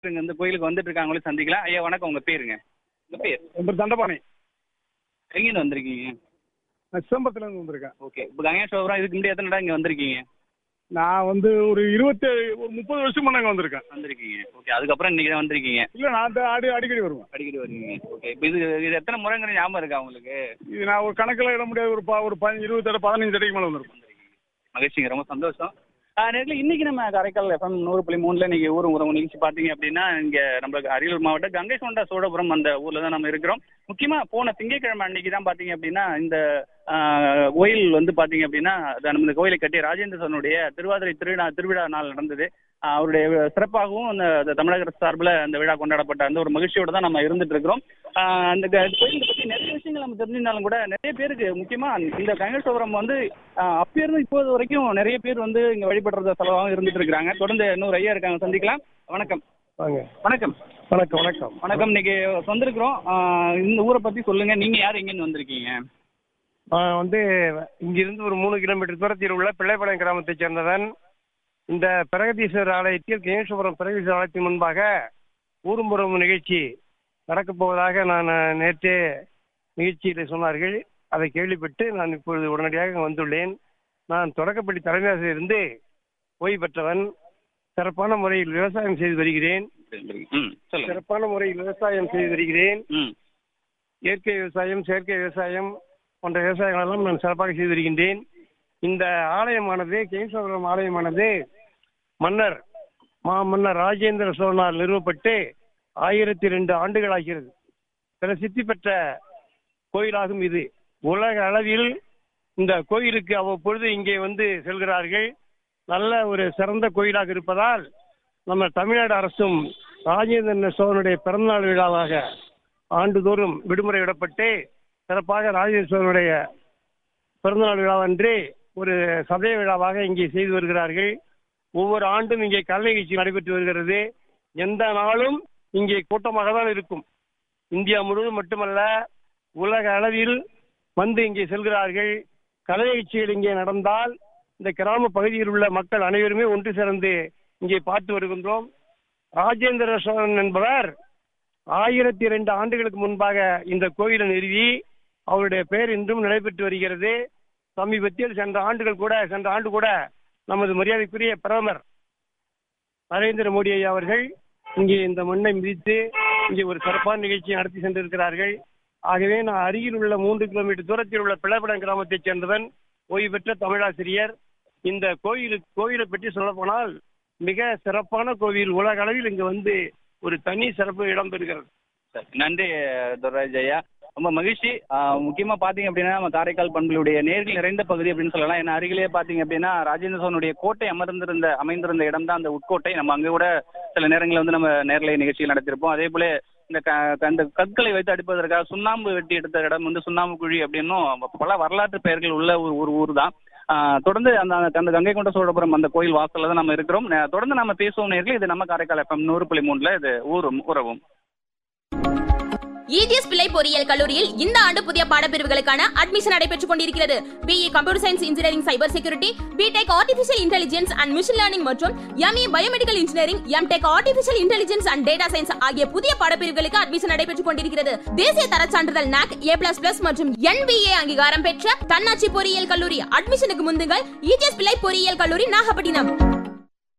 இங்க இந்த கோயிலுக்கு வந்துட்டு இருக்காங்களே சந்திக்கலாம் ஐயா வணக்கம் உங்க பேருங்க உங்க பேர் என் பேர் தண்டபாணி எங்கேருந்து வந்திருக்கீங்க நான் சிதம்பரத்துலேருந்து வந்திருக்கேன் ஓகே இப்போ கங்கேஸ்வரம் இதுக்கு முன்னாடி எத்தனை இடம் இங்க வந்திருக்கீங்க நான் வந்து ஒரு இருபத்தி ஒரு முப்பது வருஷம் முன்னாங்க வந்திருக்கேன் வந்திருக்கீங்க ஓகே அதுக்கப்புறம் இன்னைக்கு தான் வந்திருக்கீங்க இல்லை நான் அந்த அடி அடிக்கடி வருவேன் அடிக்கடி வருவீங்க ஓகே இப்போ இது இது எத்தனை முறைங்கிற ஞாபகம் இருக்கா உங்களுக்கு இது நான் ஒரு கணக்கில் இட முடியாது ஒரு ப ஒரு பதினஞ்சு இருபது தடவை பதினஞ்சு தடைக்கு மேலே வந்திருப்பேன் மகிழ்ச்சிங்க ரொம்ப சந்தோஷம் நேரில் இன்னைக்கு நம்ம காரைக்கால் எஃப்எம் நூறு புள்ளி மூணுல இன்னைக்கு ஊர் உறவு நிகழ்ச்சி பார்த்தீங்க அப்படின்னா இங்க நம்மளுக்கு அரியலூர் மாவட்டம் கங்கை கொண்ட சோழபுரம் அந்த ஊர்ல தான் நம்ம இருக்கிறோம் முக்கியமா போன திங்கட்கிழமை அன்னைக்கு தான் பாத்தீங்க அப்படின்னா இந்த ஆஹ், கோயில் வந்து பாத்தீங்க அப்படின்னா அது நம்ம இந்த கோயிலை கட்டி ராஜேந்திர சோழனுடைய திருவாதிரை திருவிழா திருவிழா நாள் நடந்தது ஆஹ், அவருடைய சிறப்பாகவும் அந்த அந்த தமிழக அரசு சார்பில் அந்த விழா கொண்டாடப்பட்ட அந்த ஒரு மகிழ்ச்சியோட தான் நம்ம இருந்துட்டு இருக்கிறோம் ஆஹ், அந்த க- கோயிலை பத்தி நிறைய விஷயங்கள் நம்ம தெரிஞ்சிருந்தாலும் கூட நிறைய பேருக்கு முக்கியமா இந்த கங்கேஸ்வரம் வந்து ஆஹ், அப்ப இருந்து இப்போது வரைக்கும் நிறைய பேர் வந்து இங்க வழிபடுறத செலவாகவும் இருந்துட்டு இருக்காங்க தொடர்ந்து இன்னொரு ஐயா இருக்காங்க சந்திக்கலாம் வணக்கம் வாங்க வணக்கம் வணக்கம் வணக்கம் வணக்கம் இன்னைக்கு வந்திருக்கிறோம் ஆஹ், இந்த ஊரை பத்தி சொல்லுங்க நீங்க யார் எங்கேருந்து வந்திருக்கீங்க நான் வந்து இங்கிருந்து ஒரு மூணு கிலோமீட்டர் தூரத்தில் உள்ள பிள்ளைப்பாளையம் கிராமத்தைச் சேர்ந்தவன் இந்த பிரகதீஸ்வரர் ஆலயத்தில் கேசவபுரம் பிரகதீஸ்வரர் ஆலயத்தின் முன்பாக ஊரும்புறம் நிகழ்ச்சி நடக்கப் போவதாக நான் நேற்றே நிகழ்ச்சியில் சொன்னார்கள் அதை கேள்விப்பட்டு நான் இப்பொழுது உடனடியாக இங்கு வந்துள்ளேன் நான் தொடக்கப்பள்ளி தலைமை ஆசிரியர் இருந்து ஓய்வு பெற்றவன் சிறப்பான முறையில் விவசாயம் செய்து வருகிறேன் ம் சொல்லுங்க சிறப்பான முறையில் விவசாயம் செய்து வருகிறேன் ம் இயற்கை விவசாயம் செயற்கை விவசாயம் போன்ற விவசாயங்களெல்லாம் நான் சிறப்பாக செய்து வருகின்றேன் இந்த ஆலயமானது கேசவபுரம் ஆலயமானது மன்னர் மா மன்னர் ராஜேந்திர சோழனால் நிறுவப்பட்டு ஆயிரத்தி ரெண்டு ஆண்டுகள் ஆகிறது பிரசித்தி பெற்ற கோயிலாகும் இது உலக அளவில் இந்த கோயிலுக்கு அவ்வப்பொழுது இங்கே வந்து செல்கிறார்கள் நல்ல ஒரு சிறந்த கோயிலாக இருப்பதால் நம்ம தமிழ்நாடு அரசும் ராஜேந்திர சோழனுடைய பிறந்தநாள் விழாவாக ஆண்டுதோறும் விடுமுறை விடப்பட்டு சிறப்பாக ராஜேந்திர சோழனுடைய பிறந்தநாள் விழாவன்று ஒரு சதய விழாவாக இங்கே செய்து வருகிறார்கள் ஒவ்வொரு ஆண்டும் இங்கே கலை நிகழ்ச்சி நடைபெற்று வருகிறது எந்த நாளும் இங்கே கூட்டமாக தான் இருக்கும் இந்தியா முழுவதும் மட்டுமல்ல உலக அளவில் வந்து இங்கே செல்கிறார்கள் கலை நிகழ்ச்சிகள் இங்கே நடந்தால் இந்த கிராம பகுதியில் உள்ள மக்கள் அனைவருமே ஒன்று சேர்ந்து இங்கே பார்த்து வருகின்றோம் ராஜேந்திர சோழன் என்பவர் ஆயிரத்தி ரெண்டு ஆண்டுகளுக்கு முன்பாக இந்த கோயிலை நிறுவி அவருடைய பெயர் இன்றும் நடைபெற்று வருகிறது சமீபத்தில் சென்ற ஆண்டுகள் கூட சென்ற ஆண்டு கூட நமது மரியாதைக்குரிய பிரதமர் நரேந்திர மோடி ஐயா அவர்கள் இங்கே இந்த மண்ணை மிதித்து இங்கே ஒரு சிறப்பான நிகழ்ச்சியை நடத்தி சென்றிருக்கிறார்கள் ஆகவே நான் அருகில் உள்ள மூன்று கிலோமீட்டர் தூரத்தில் உள்ள பிள்ளைப்படம் கிராமத்தைச் சேர்ந்தவன் ஓய்வு பெற்ற தமிழாசிரியர் இந்த கோயில் கோயிலை பற்றி சொல்ல போனால் மிக சிறப்பான கோவில் உலக அளவில் இங்கு வந்து ஒரு தனி சிறப்பு இடம் பெறுகிறது சரி, நன்றி துர்ராஜ் ஐயா ரொம்ப மகிழ்ச்சி ஆஹ், முக்கியமா பாத்தீங்க அப்படின்னா நம்ம காரைக்கால் பண்புகளுடைய நேர்கள் நிறைந்த பகுதி அப்படின்னு சொல்லலாம் ஏன்னா அருகிலே பாத்தீங்க அப்படின்னா ராஜேந்திர சோழனுடைய கோட்டை அமர்ந்திருந்த அமைந்திருந்த இடம் தான் அந்த உட்கோட்டை நம்ம அங்க கூட சில நேரங்களில் வந்து நம்ம நேரலை நிகழ்ச்சிகள் நடத்திருப்போம் அதே போல இந்த க- அந்த கற்களை வைத்து அடிப்பதற்காக சுண்ணாம்பு வெட்டி எடுத்த இடம் வந்து சுண்ணாம்பு குழி அப்படின்னும் பல வரலாற்று பெயர்கள் உள்ள ஒரு ஒரு ஊர் தான் ஆஹ், தொடர்ந்து அந்த அந்த கங்கை கொண்ட சோழபுரம் அந்த கோயில் வாசல்ல தான் நம்ம இருக்கிறோம் நே- தொடர்ந்து நம்ம பேசுவோம் நேர்கள் இது நம்ம காரைக்கால் எஃப்எம் நூறு புள்ளி மூணுல இது ஊரும் உறவும் இஜிஎஸ் பிள்ளை பொறியியல் கல்லூரியில் இந்த ஆண்டு புதிய பாடப்பிரிவுகளுக்கான அட்மிஷன் நடைபெற்றுக் கொண்டிருக்கிறது BE computer science engineering cyber security B Tech artificial intelligence and machine learning மற்றும் ME biomedical engineering M Tech artificial intelligence and data science ஆகிய புதிய பாடப்பிரிவுகளுக்கு அட்மிஷன் நடைபெற்றுக் கொண்டிருக்கிறது தேசிய தர சான்றிதழ் நாக் ஏ பிளஸ் பிளஸ் மற்றும் என்பிஏ அங்கீகாரம் பெற்ற தன்னாட்சி பொறியியல் கல்லூரி அட்மிஷனுக்கு முந்துங்கள் இஜிஎஸ் பிள்ளை பொறியியல் கல்லூரி நாகப்பட்டினம்